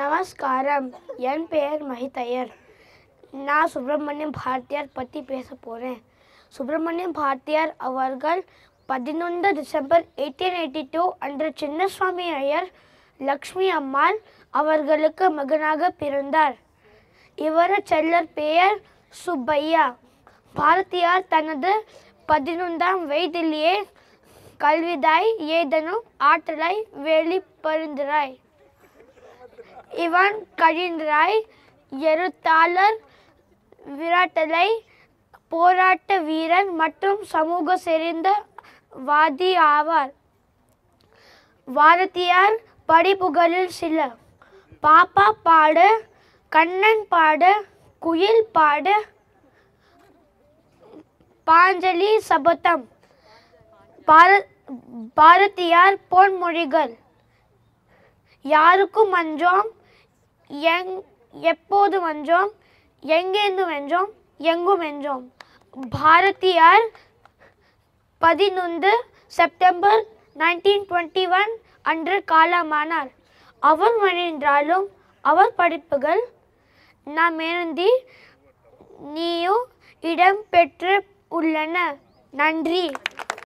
நமஸ்காரம் என் பெயர் மஹிதையர் நான் சுப்பிரமணியம் பாரதியார் பற்றி பேச போகிறேன் சுப்பிரமணியம் பாரதியார் அவர்கள் பதினொன்று டிசம்பர் எயிட்டீன் எயிட்டி டூ அன்று சின்னசுவாமி ஐயர் லக்ஷ்மி அம்மாள் அவர்களுக்கு மகனாக பிறந்தார் இவர் செல்லர் பெயர் சுப்பையா பாரதியார் தனது பதினொன்றாம் வயதிலேயே கல்விதாய் ஏதனும் ஆற்றலை வெளிப்படுகிறாய் இவன் கழிந்தராய் எழுத்தாளர் விராட்டலை போராட்ட வீரன் மற்றும் சமூக செறிந்த வாதி ஆவார் பாரதியார் படிப்புகளில் சில பாப்பா பாடு கண்ணன் பாடு குயில் பாடு பாஞ்சலி சபதம் பார பாரதியார் பொன்மொழிகள் யாருக்கும் மஞ்சோம் எங் எப்போது வென்றோம் எங்கேருந்து வென்றோம் எங்கும் வென்றோம் பாரதியார் பதினொன்று செப்டம்பர் நைன்டீன் டுவெண்ட்டி ஒன் அன்று காலமானார் அவர் மறைந்தாலும் அவர் படிப்புகள் நாம் எழுந்தி நீயும் இடம் பெற்று உள்ளன நன்றி